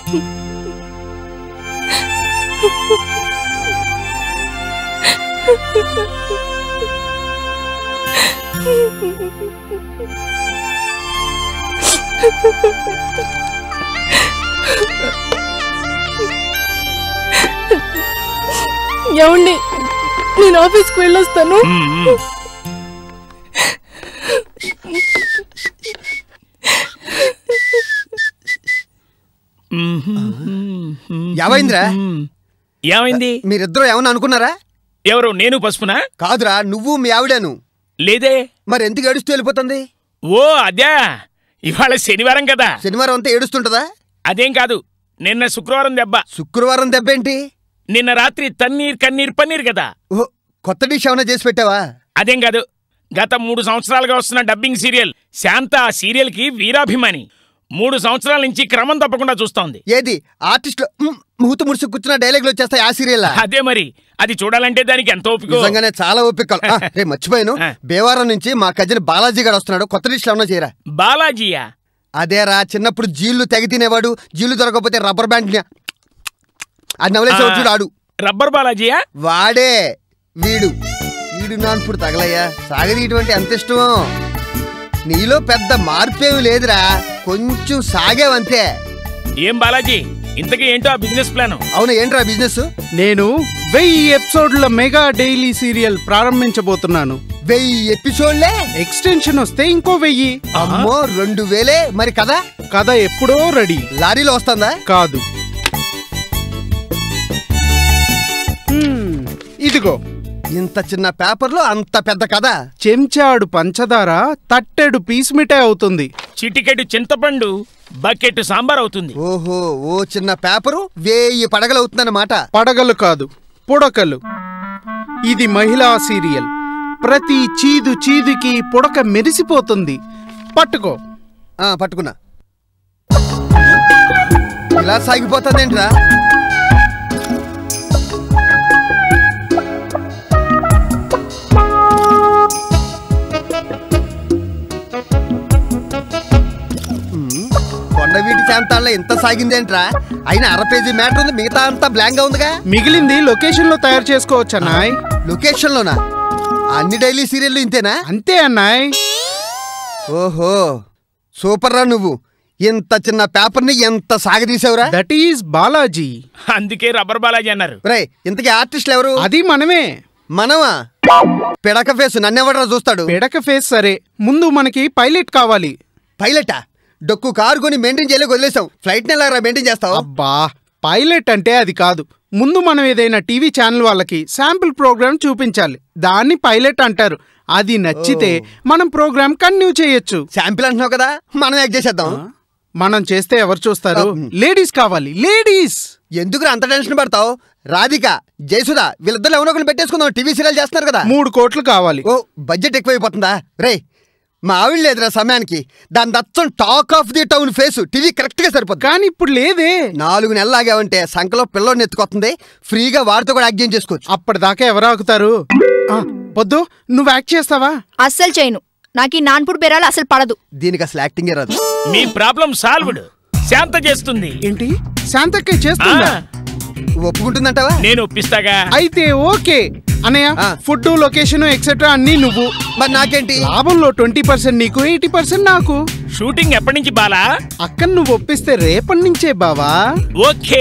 ఏమండి నేను ఆఫీస్కి వెళ్ళొస్తాను ఏమైందిరా ఏమైంది మీరిద్దరూ ఏమన్నా అనుకున్నారా ఎవరు నేను పసుపునా కాదురా నువ్వు మీ ఆవిడాను లేదే మరి ఎందుకు ఏడుస్తూ వెళ్ళిపోతుంది ఓ అదే ఇవాళ శనివారం కదా శనివారం అంతా ఏడుస్తుంటదా అదేం కాదు నిన్న శుక్రవారం దెబ్బ శుక్రవారం దెబ్బేంటి నిన్న రాత్రి తన్నీర్ కన్నీర్ పన్నీర్ కదా ఓ కొత్త డిష్ ఏమైనా చేసి పెట్టావా అదేం కాదు గత మూడు సంవత్సరాలుగా వస్తున్న డబ్బింగ్ సీరియల్ శాంత ఆ సీరియల్కి వీరాభిమాని మూడు సంవత్సరాల నుంచి క్రమం తప్పకుండా చూస్తోంది ఏది ఆర్టిస్ట్ మూతు ముడుసు కూర్చున్న డైలాగులు వచ్చేస్తాయి ఆ సీరియల్ అదే మరి అది చూడాలంటే దానికి ఎంత ఓపిక నిజంగానే చాలా ఓపిక ఆ, రే మర్చిపోయాను బేవారం నుంచి మా కజిన్ బాలాజీ గారు వస్తున్నాడు కొత్త డిష్ ఏమన్నా చేయరా బాలాజీయా అదేరా చిన్నప్పుడు జీళ్లు తెగ తినేవాడు జీళ్లు దొరకకపోతే రబ్బర్ బ్యాండ్ అది నవలేసేవాడు చూడు ఆడు రబ్బర్ బాలాజీయా వాడే వీడు వీడు నాన్పుడు తగలయ్యా సాగదీయటువంటి ఎంత ఇష్టమో నీలో పెద్ద మార్పేమి లేదురా కొంచెం సాగేవంతే ఏం బాలాజీ ఇంతకీ ఏంటో ఆ బిజినెస్ ప్లాన్ అవును ఏంట్రా బిజినెస్ నేను వెయ్యి ఎపిసోడ్ల మెగా డైలీ సీరియల్ ప్రారంభించబోతున్నాను వెయ్యి ఎపిసోడ్లే ఎక్స్టెన్షన్ వస్తే ఇంకో వెయ్యి అమ్మో రెండు వేలే మరి కదా కథ ఎప్పుడో రెడీ లారీలో వస్తుందా కాదు హ్మ్, ఇదిగో ఇంత చిన్న పేపర్లో అంత పెద్ద కథ చెంచాడు పంచదార తట్టెడు పీస్ మిఠాయి అవుతుంది చిటికెడు చింతపండు బకెట్ సాంబార్ అవుతుంది ఓహో ఓ చిన్న పేపరు వేయి పడగలు అవుతుందన్నమాట పడగలు కాదు పుడకలు ఇది మహిళా సీరియల్ ప్రతి చీదు చీదుకి పుడక మెరిసిపోతుంది పట్టుకో ఆ పట్టుకున్నా ఇలా సాగిపోతుందేంట్రా ఉమ్, కొండవీటి శాంతాల్లో ఇంత సాగిందేంట్రా అయినా అర పేజీ మ్యాటర్ ఉంది మిగతా అంతా బ్లాంక్ గా ఉందిగా మిగిలింది లొకేషన్ లో తయారు చేసుకోవచ్చు అన్నాయ్ లొకేషన్ లోనా అన్ని డైలీ సీరియల్లు ఇంతేనా అంతే అన్నాయ్ ఓహో సూపర్ రా నువ్వు ఇంత చిన్న పేపర్ ని ఎంత సాగదీసావురా దట్ ఈస్ బాలాజీ అందుకే రబ్బర్ బాలాజీ అన్నారు రే ఇంతకీ ఆర్టిస్టులు ఎవరు అది మనమే మనమా పిడక ఫేస్ నన్నెవడరా చూస్తాడు పిడక ఫేస్ సరే ముందు మనకి పైలట్ కావాలి పైలటా డొక్కు కారు కొని మెయింటైన్ చేయలేక వదిలేసాం ఫ్లైట్ ఎలా మెయింటైన్ చేస్తావు అబ్బా పైలట్ అంటే అది కాదు ముందు మనం ఏదైనా టీవీ ఛానల్ వాళ్ళకి శాంపిల్ ప్రోగ్రామ్ చూపించాలి దాన్ని పైలట్ అంటారు అది నచ్చితే మనం ప్రోగ్రామ్ కంటిన్యూ చేయొచ్చు శాంపిల్ అంటున్నావు కదా మనం యాక్ట్ చేసేద్దాం మనం చేస్తే ఎవరు చూస్తారు లేడీస్ కావాలి లేడీస్ ఎందుకు అంత టెన్షన్ పడతావు రాధిక జయసుధ వీళ్ళిద్దరు ఎవరో ఒకరిని పెట్టేసుకుందాం టీవీ సీరియల్ చేస్తున్నారు కదా మూడు కోట్లు కావాలి ఓ బడ్జెట్ ఎక్కువైపోతుందా రే మా ఆవిడ లేదురా సమయానికి దాని దచ్చం talk of the town face TV correct గా సరిపోతుంది కానీ ఇప్పుడు లేదే నాలుగు నెలలు ఆగావంటే సంకలో పిల్లోడిని ఎత్తుకొస్తుంది ఫ్రీగా వాడితో కూడా యాక్ట్ చేసుకోవచ్చు అప్పటిదాకా ఎవరు ఆగుతారు ఆ, పొద్దు నువ్వు యాక్ట్ చేస్తావా అస్సలు చేయను నాకు ఈ నాన్పుడు బెరాలు అసలు పడదు దీనికి అసలు యాక్టింగే రాదు మీ ప్రాబ్లం సాల్వ్డ్ శాంత చేస్తుంది ఏంటి శాంతక్క చేస్తుందా ఒప్పుకుంటుందంటావా నేను ఒప్పిస్తాగా అయితే ఓకే అనయ్య ఫుడ్ లొకేషన్ ఎక్సెట్రా అన్ని నువ్వు మరి నాకేంటి లాభంలో ట్వంటీ పర్సెంట్ నీకు ఎయిటీ పర్సెంట్ నాకు షూటింగ్ ఎప్పటి నుంచి బాలా అక్కను నువ్వు ఒప్పిస్తే రేపటి నుంచే బావా ఓకే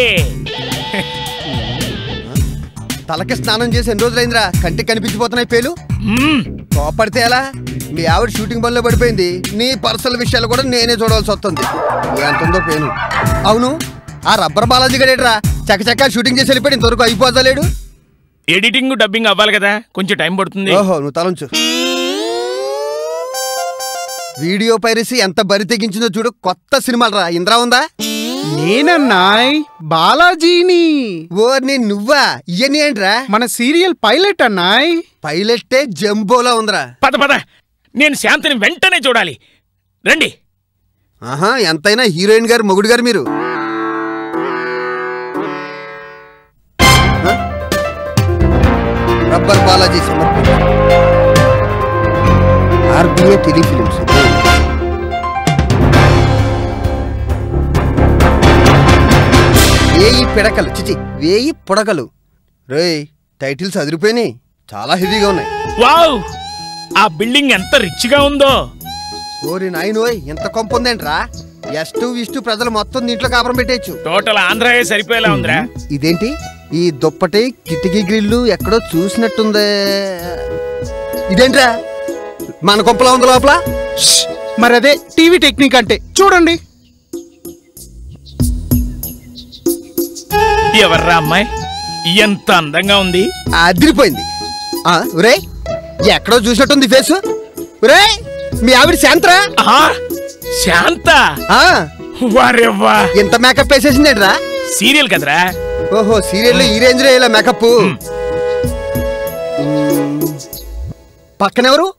తలకి స్నానం చేసి ఎన్ని రోజులైందిరా కంటికి కనిపించిపోతున్నాయి పేలు కోపడితే ఎలా మీ ఆవిడ షూటింగ్ పనిలో పడిపోయింది నీ పర్సనల్ విషయాలు కూడా నేనే చూడవలసి వస్తుంది ఎంత ఉందో పేను అవును ఆ రబ్బర్ బాలాజీ గడేట్రా చకచకా షూటింగ్ చేసి వెళ్ళిపోయి ఇంతవరకు అయిపోతలేడు ఎడిటింగ్ డబ్బింగ్ అవ్వాలి కదా కొంచెం టైం పడుతుంది ఓహో నువ్వు తలంచు వీడియో పైరసీ ఎంత బరి తెగించిందో చూడు కొత్త సినిమాలు రా ఇంద్రా ఉందా నేనన్నాయ్ బాలాజీని ఓర్ని నువ్వా ఇయని ఏంట్రా మన సీరియల్ పైలట్ అన్నాయ్ పైలట్టే జంబోలా ఉందిరా పద పద నేను శాంతిని వెంటనే చూడాలి రండి ఆహా ఎంతైనా హీరోయిన్ గారు మొగుడు గారు మీరు హ? రబ్బర్ బాలాజీ సమర్పణ ఆర్బీఏ టెలిఫిలిమ్స్ పిడకలు చిచి వేయి పుడకలు రేయ్ టైటిల్స్ అదిరిపోయినాయి చాలా హెవీగా ఉన్నాయి వావ్ ఆ బిల్డింగ్ ఎంత రిచ్ గా ఉందో ఓరి నాయనోయ్ ఎంత కొంప ఉందేంట్రా ఎస్టు విష్టు ప్రజలు మొత్తం దీంట్లో కాపురం పెట్టేయచ్చు టోటల్ ఆంధ్రాయే సరిపోయేలా ఉందిరా ఇదేంటి ఈ దుప్పటి కిటికీ గ్రిల్లు ఎక్కడో చూసినట్టుందే ఇదేంట్రా మన కొంపలా ఉంది లోపల మరి అదే టీవీ టెక్నిక్ అంటే చూడండి ఎవర్రా అమ్మాయి ఎంత అందంగా ఉంది అదిరిపోయింది ఆ, ఒరే ఎక్కడో చూసినట్టుంది ఫేస్ ఒరే మీ ఆవిడ శాంత్రా ఆహా శాంత ఆ, వారెవ్వా ఇంత మేకప్ వేసేసిందేంట్రా సీరియల్ కదరా ఓహో సీరియల్లో ఈ రేంజ్ లో ఇలా మేకప్ పక్కనెవరు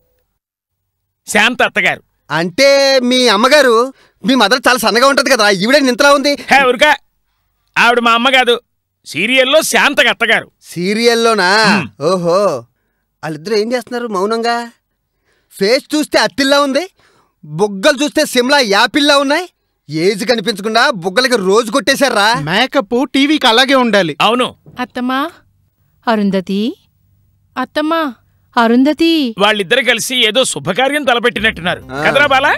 శాంత అత్తగారు అంటే మీ అమ్మగారు మీ మదర్ చాలా సన్నగా ఉంటది కదా ఈవిడ నింతలా ఉంది హే ఉరుకా ఆవిడ మా అమ్మ కాదు సీరియల్లో శాంతకి అత్తగారు సీరియల్లోనా ఓహో వాళ్ళిద్దరూ ఏం చేస్తున్నారు మౌనంగా ఫేస్ చూస్తే అత్తిల్లా ఉంది బుగ్గలు చూస్తే సిమ్లా యాపిల్లా ఉన్నాయి ఏజ్ కనిపించకుండా బుగ్గలకి రోజు కొట్టేశారా మేకప్ టీవీకి అలాగే ఉండాలి అవును అత్తమ్మా అరుంధతి అత్తమ్మా అరుంధతి వాళ్ళిద్దరు కలిసి ఏదో శుభకార్యం తలపెట్టినట్టున్నారు ఆ. కదరా బాలా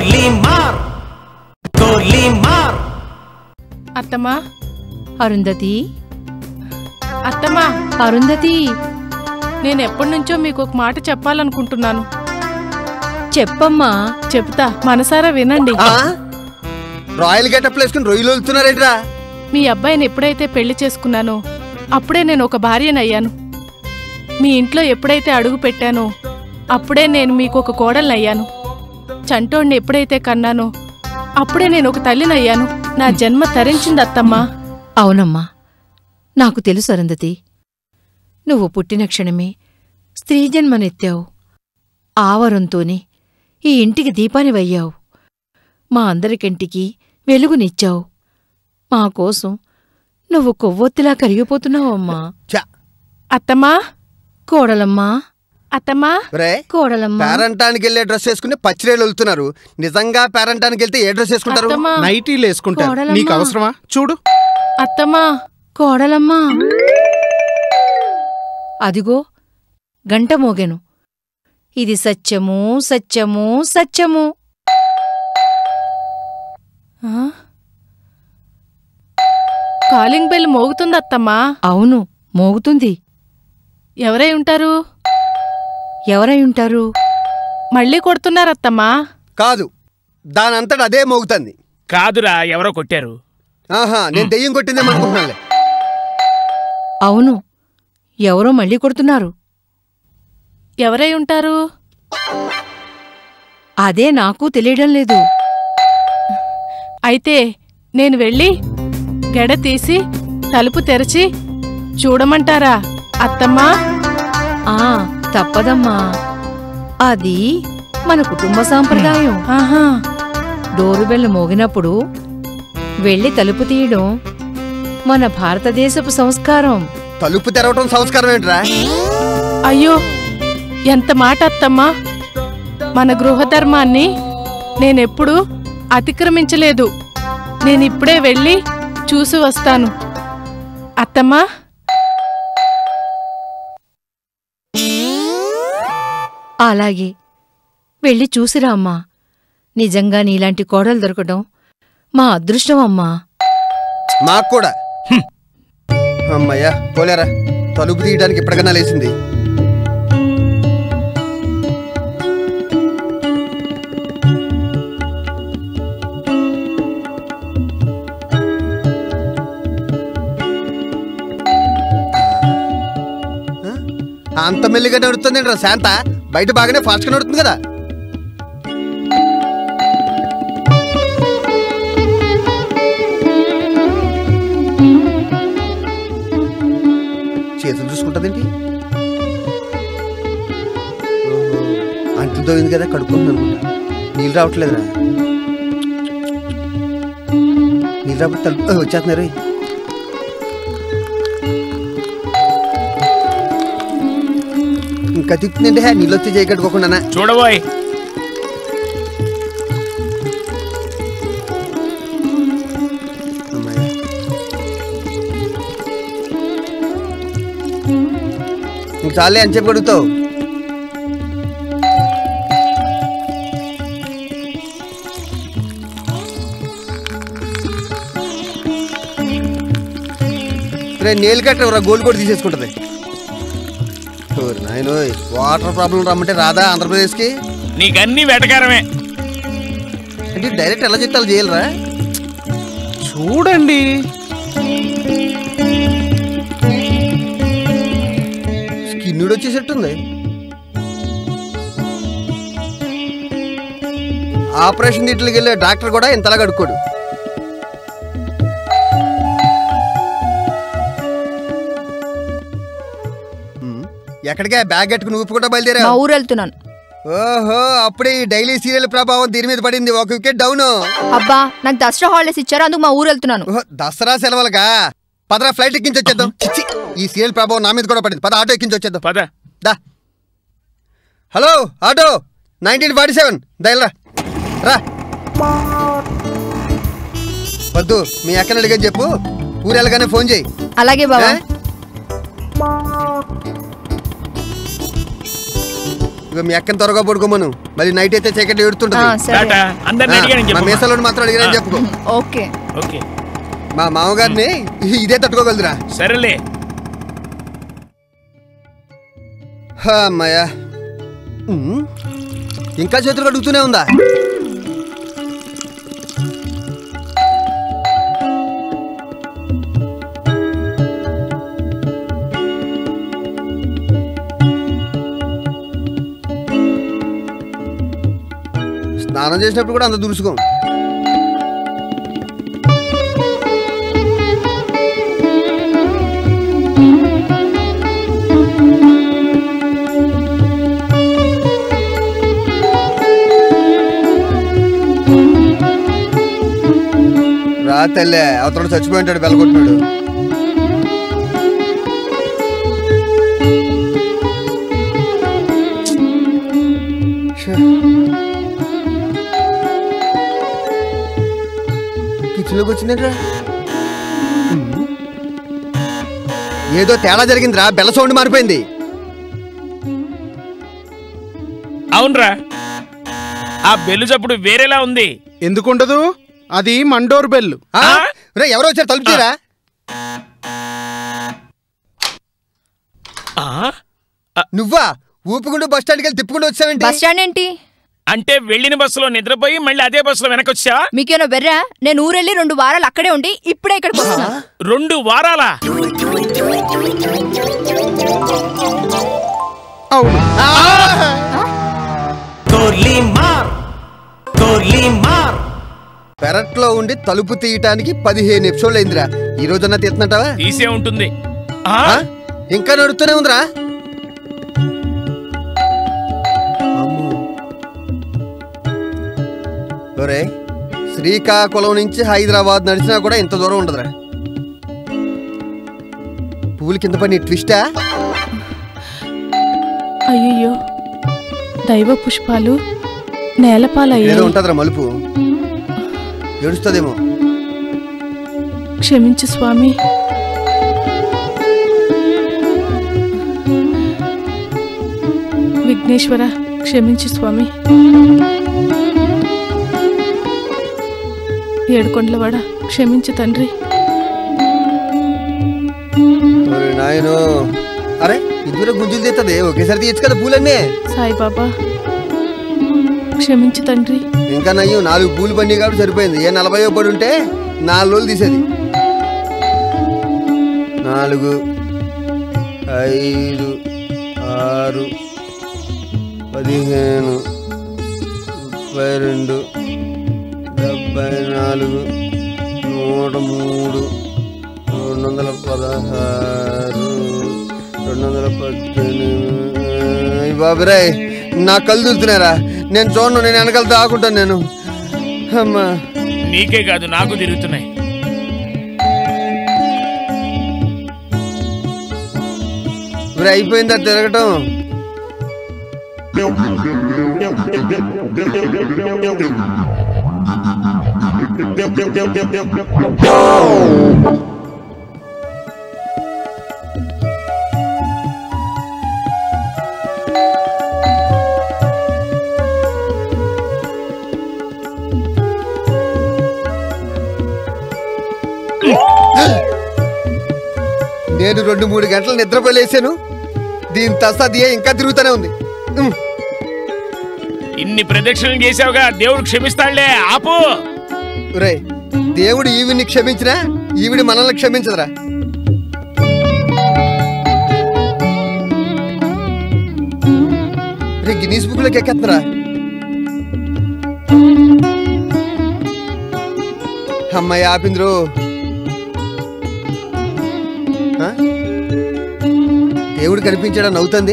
అత్తమ్మా అరుంధతి అత్తమ్మా అరుంధతి నేను ఎప్పటి నుంచో మీకు ఒక మాట చెప్పాలనుకుంటున్నాను చెప్పమ్మా చెప్తా మనసారా వినండి ఆ? రాయల్ గెటప్ వేసుకుని రొయ్యలు వెళ్తున్నారేంట్రా మీ అబ్బాయిని ఎప్పుడైతే పెళ్లి చేసుకున్నానో అప్పుడే నేను ఒక భార్యనయ్యాను మీ ఇంట్లో ఎప్పుడైతే అడుగు పెట్టానో అప్పుడే నేను మీకు ఒక కోడలనయ్యాను చంటోడిని ఎప్పుడైతే కన్నానో అప్పుడే నేను ఒక తల్లినయ్యాను నా జన్మ తరించింది అత్తమ్మా అవునమ్మా నాకు తెలుసు అరుంధతి నువ్వు పుట్టిన క్షణమే స్త్రీ జన్మనెత్తావు ఆవరంతోనే ఈ ఇంటికి దీపానివయ్యావు మా అందరికంటికి వెలుగునిచ్చావు మా కోసం నువ్వు కొవ్వొత్తిలా కరిగిపోతున్నావమ్మా చా అత్తమ్మా కోడలమ్మా అత్తమ్మా రే కోడలమ్మా పేరంటానికి వెళ్ళే డ్రెస్ వేసుకుని పచ్చిరేలు వెళ్తున్నారు నిజంగా పేరంటానికి వెళ్తే ఏ డ్రెస్ వేసుకుంటారు అత్తమ్మా నైటీలు వేసుకుంటారు కోడలమ్మా. నీకు అవసరమా చూడు అత్తమ్మా కోడలమ్మా అదిగో గంట మోగెను ఇది సత్యము సత్యము సత్యము ఆ? కాలింగ్ బెల్ మోగుతుంది అత్తమ్మా అవును మోగుతుంది ఎవరై ఉంటారు ఎవరై ఉంటారు మళ్ళీ కొడుతున్నారత్తమ్మా కాదు దానంతట అదే మోగుతుంది కాదురా ఎవరో కొట్టారు ఆహా నేను దెయ్యం కొట్టిందేమనుకుంటున్నానులే అవును ఎవరో మళ్ళీ కొడుతున్నారు ఎవరై ఉంటారు అదే నాకు తెలియడం లేదు అయితే నేను వెళ్ళి గెడ తీసి తలుపు తెరిచి చూడమంటారా అత్తమ్మా ఆ తప్పదమ్మా అది మన కుటుంబ సాంప్రదాయం ఆహా డోరు బెల్ మోగినప్పుడు వెళ్ళి తలుపు తీయడం మన భారతదేశపు సంస్కారం తలుపు తెరవటం సంస్కారం ఏంట్రా అయ్యో ఎంత మాట అత్తమ్మా మన గృహధర్మాన్ని నేనెప్పుడు అతిక్రమించలేదు నేనిప్పుడే వెళ్ళి చూసి వస్తాను అత్తమ్మా అలాగే వెళ్ళి చూసిరా అమ్మా నిజంగా నీలాంటి కోడలు దొరకడం మా అదృష్టం అమ్మా మాకు కూడా అమ్మయ్యా పోలేరా తలుపు తీయడానికి ఇప్పటికన్నా లేచింది ఆ? అంత మెల్లిగా నడుస్తుంది రా శాంత బయట బాగానే ఫాస్ట్గా నడుతుంది కదా చేతులు చూసుకుంటుందేంటి ఓహో, అంట్లు తోయింది కదా కడుక్కుంటుంది అనుకుంటా నీళ్ళు రావట్లేదురా నీళ్ళు రాబట్టి తలుపు ఓ, వచ్చేస్తున్నారు ఇంకా తిప్పుతుందంటే హే నీళ్ళు వచ్చి చేయి కట్టుకోకుండా చూడబోయ్ చాలే అని చెప్పి అడుగుతావు రే నీళ్ళు కట్టరా గోల్డ్ కూడా తీసేసుకుంటది ఓరి నాయనోయ్ వాటర్ ప్రాబ్లం రమ్మంటే రాదా ఆంధ్రప్రదేశ్కి నీకన్నీ వెటకారమే అంటే డైరెక్ట్ ఎలా చెప్తే అలా చేయాలరా చూడండి స్కిన్ వచ్చేసట్టుంది ఆపరేషన్ దీంట్లోకి వెళ్ళే డాక్టర్ కూడా ఇంతలా కడుక్కోడు ఉమ్, ఎక్కడికే బ్యాగ్ కట్టుకుని ఊపుకుంటా బయలుదేరా మా ఊరు వెళ్తున్నాను ఓహో అప్పుడే ఈ డైలీ సీరియల్ ప్రభావం దీని మీద పడింది ఒక వికెట్ డౌన్ అబ్బా నాకు దసరా హాలిడేస్ ఇచ్చారు అందుకు మా ఊరు వెళ్తున్నాను ఓహో దసరా సెలవులుగా పదరా ఫ్లైట్ ఎక్కించి వచ్చేద్దాం చిచ్చి ఈ సీరియల్ ప్రభావం నా మీద కూడా పడింది పద ఆటో ఎక్కించి వచ్చేద్దాం పద దా hello auto nineteen forty seven దయల్రా రా వద్దు మీ అక్కని అడిగని చెప్పు ఊరు వెళ్ళగానే ఫోన్ చేయి అలాగే బాబా ఏ? ఇక మీ అక్కని త్వరగా పడుకోమను మళ్ళీ నైట్ అయితే చీకటి ఆ, ఏడుతుంటది సరే టాటా అందరిని అడిగానని మా చెప్పు మీసాలను మాత్రం అడిగానని చెప్పుకో ఓకే ఓకే మా మామగారిని ఇదే తట్టుకోగలదురా సరేలే హా, అమ్మయ్యా ఉమ్, ఇంకా చేతులు అడుగుతూనే ఉందా స్నానం చేసినప్పుడు కూడా అంత దురుసుకోం రా తల్లే అవతల చచ్చిపోయి ఉంటాడు బెల్లగొట్టినాడు కిచెన్లోకి వచ్చిందేంట్రా ఏదో తేడా జరిగిందిరా బెల్ల సౌండ్ మారిపోయింది అవునరా ఆ బెల్లు చప్పుడు వేరేలా ఉంది ఎందుకుండదు అది మండోర్ బెల్లు ఆ? ఆ? రే ఎవరో వచ్చారు తలుపు తీరా ఆ? నువ్వా ఊపుకుంటూ బస్ స్టాండ్కి వెళ్ళి తిప్పుకుంటూ వచ్చావేంటి బస్ స్టాండ్ ఏంటి అంటే వెళ్ళిన బస్సులో నిద్రపోయి మళ్ళీ అదే బస్సులో వెనకొచ్చా మీకేమో బెర్రా నేను ఊరెళ్ళి రెండు వారాలు అక్కడే ఉండి ఇప్పుడే ఇక్కడికి వస్తున్నా రెండు వారాలా అవును పెరట్లో ఉండి తలుపు తీయటానికి పదిహేను ఎపిసోడ్లు అయిందిరా ఈ రోజన్నా తీస్తున్నట్టవా తీసే ఉంటుంది ఆ? ఆ? ఇంకా నడుస్తూనే ఉందిరా అమ్మో. ఒరే శ్రీకాకుళం నుంచి హైదరాబాద్ నడిచినా కూడా ఇంత దూరం ఉండదురా పువ్వులు కింద పని ట్విస్టా అయ్యయ్యో దైవ పుష్పాలు ఏదో నేలపాలయ్యాయి ఉంటదిరా మలుపు ఏడుస్తుందేమో క్షమించు స్వామి విఘ్నేశ్వర క్షమించు స్వామి ఏడుకొండలవాడ క్షమించు తండ్రి ఒరే నాయనో అరే ఇద్దరు గుంజులు తీస్తుంది ఒకేసారి తీయచ్చు కదా పూలన్నీ సాయిబాబా క్షమించు తండ్రి ఇంకా నయ్యం నాలుగు పూలు పండి కాబట్టి సరిపోయింది ఏ నలభై పడి ఉంటే నాలుగు రోజులు తీసేది నాలుగు ఐదు ఆరు పదిహేను ముప్పై రెండు డెబ్బై నాలుగు నూట మూడు రెండు వందల పదహారు రెండు వందల పద్దెనిమిది బాబురాయ్ నా కళ్ళు దులుతున్నారా నేను చూడను నేను వెనకాల దాక్కుంటాను నేను అమ్మా నీకే కాదు నాకు తిరుగుతున్నాయి ఇప్పుడు అయిపోయిందా తిరగటం నేను రెండు మూడు గంటలు నిద్రపోలేసాను దీని తస్తాదియే ఇంకా తిరుగుతూనే ఉంది ఉమ్. ఇన్ని ప్రదక్షిణలు చేసావుగా దేవుడు క్షమిస్తాడులే ఆపు ఒరేయ్ దేవుడు ఈవిని క్షమించినా ఈవిడి మనల్ని క్షమించదురా రే గిన్నీస్ బుక్ లోకి ఎక్కేస్తున్నారా అమ్మాయి ఆపింద్రు ఆ? దేవుడు కనిపించాడని అవుతుంది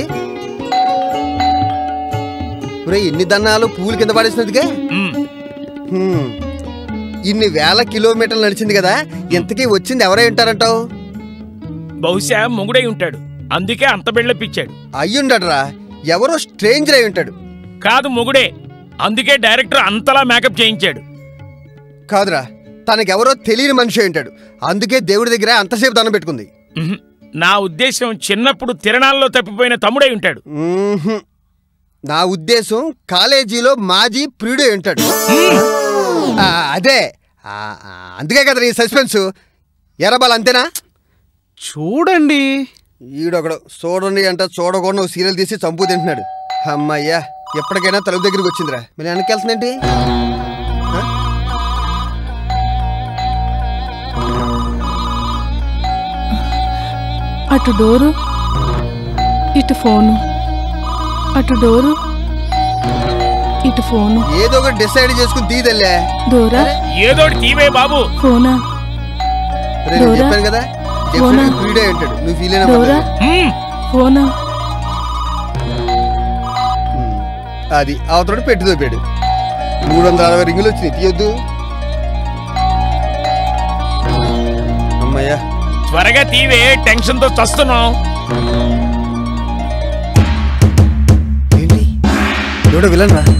ఒరే ఎన్ని దన్నాలు పువ్వులు కింద పడేసినదిగా ఉమ్, హ్మ్. ఇన్ని వేల కిలోమీటర్లు నడిచింది కదా ఇంతకీ వచ్చింది ఎవరై ఉంటారంటావు బహుశా మొగుడై ఉంటాడు అందుకే అంత బిళ్ళపిచ్చాడు అయ్యుండడ్రా ఎవరో స్ట్రేంజర్ అయి ఉంటాడు కాదు మొగుడే అందుకే డైరెక్టర్ అంతలా మేకప్ చేయించాడు కాదురా తనకెవరో తెలియని మనిషి అయి ఉంటాడు అందుకే దేవుడి దగ్గర అంతసేపు దండం పెట్టుకుంది ఉహుం. నా ఉద్దేశం చిన్నప్పుడు తిరణాల్లో తప్పిపోయిన తమ్ముడై ఉంటాడు మ్మ్హ్మ్. నా ఉద్దేశం కాలేజీలో మాజీ ప్రియుడే ఉంటాడు ఆ, అదే ఆ, ఆ, అందుకే కదా ఈ సస్పెన్స్ ఎర్రబాల్ అంతేనా చూడండి ఈడొకడు చూడండి అంట చూడకుండా ఓ సీరియల్ తీసి చంపు తింటున్నాడు అమ్మయ్యా ఎప్పటికైనా తలుపు దగ్గరికి వచ్చిందిరా మీరు వెనక్కి వెళ్తుందేంటి ఆ? అటు డోరు ఇటు ఫోను అటు డోరు ఇటు ఫోను ఏదో ఒకటి డిసైడ్ చేసుకుని తీదల్లే డోరా ఏదోటి తీవే బాబు ఫోనా రే, నేను డోరా? చెప్పాను కదా డోరా? డెఫినెట్ ప్రీడే ఉంటాడు నువ్వు ఫీల్ అయినా డోరా పర్లేదు. ఉమ్, ఫోనా ఉమ్. అది అవతడు పెట్టి దోపాడు మూడు వందల అరవై రింగులు వచ్చినాయి తీయొద్దు అమ్మయ్యా త్వరగా తీవే టెన్షన్ తో చస్తున్నాం ఏంటి ఎవడో విలన్ రా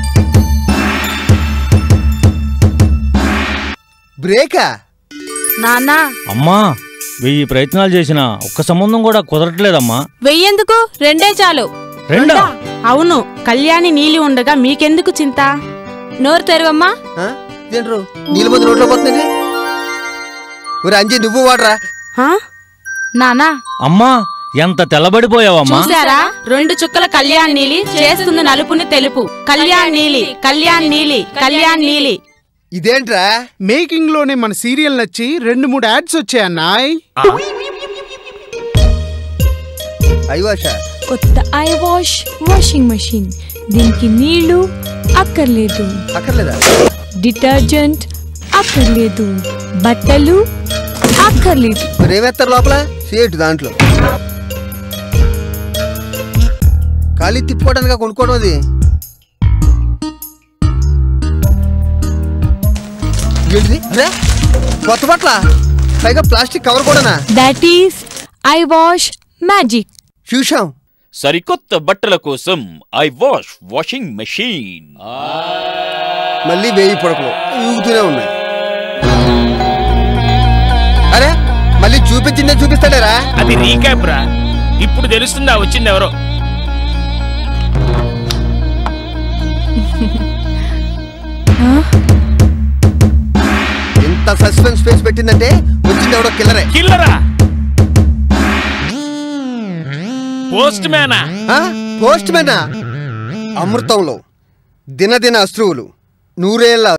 బ్రేకా నాన్నా అమ్మా వెయ్యి ప్రయత్నాలు చేసినా ఒక్క సంబంధం కూడా కుదరట్లేదమ్మా వెయ్యెందుకు రెండే చాలు రెండా అవును కళ్యాణి నీలి ఉండగా మీకెందుకు చింత నోరు తెరవమ్మా ఆ? ఇదేంట్రు నీళ్ళు మంది రోడ్లో పోతుంది ఒరే అంజీ నువ్వు వాడరా హా? నానా అమ్మా ఎంత తెల్లబడిపోయావమ్మా చూసారా రెండు చుక్కల కళ్యాణ్ నీలి చేస్తుంది నలుపుని తెలుపు కళ్యాణ్ నీలి కళ్యాణ్ నీలి కళ్యాణ్ నీలి ఇదేంట్రా మేకింగ్ లోనే మన సీరియల్ నచ్చి రెండు మూడు యాడ్స్ వచ్చాయన్నాయ్ అయ్యాష కొత్త ఐ వాష్ వాషింగ్ మెషిన్ దీనికి నీళ్లు అక్కర్లేదు అక్కర్లేదా డిటర్జెంట్ అక్కర్లేదు బట్టలు అక్కర్లేదు మరి ఏమేస్తారు లోపల సేటు దాంట్లో ఖాళీ తిప్పుకోవడానికి కొనుక్కోవడం అది ఏంటిది అరే కొత్త బట్టల పైగా ప్లాస్టిక్ కవర్ కూడానా that is I wash magic చూసాం సరికొత్త బట్టల కోసం ఐ వాష్ వాషింగ్ మెషీన్ మళ్ళీ వేయి పొడకలు ఊగుతూనే ఉన్నాయి అరే మళ్ళీ చూపించిందే చూపిస్తాడేరా అది రీక్యాప్ రా ఇప్పుడు తెలుస్తుందా వచ్చింది ఎవరో ఇంత సస్పెన్స్ ఫేస్ పెట్టిందంటే వచ్చింది ఎవడో కిల్లరే కిల్లరా పోస్ట్ మ్యానా పోస్ట్ మెనా అమృతంలో దినదిన అశ్రువులు నూరేళ్ల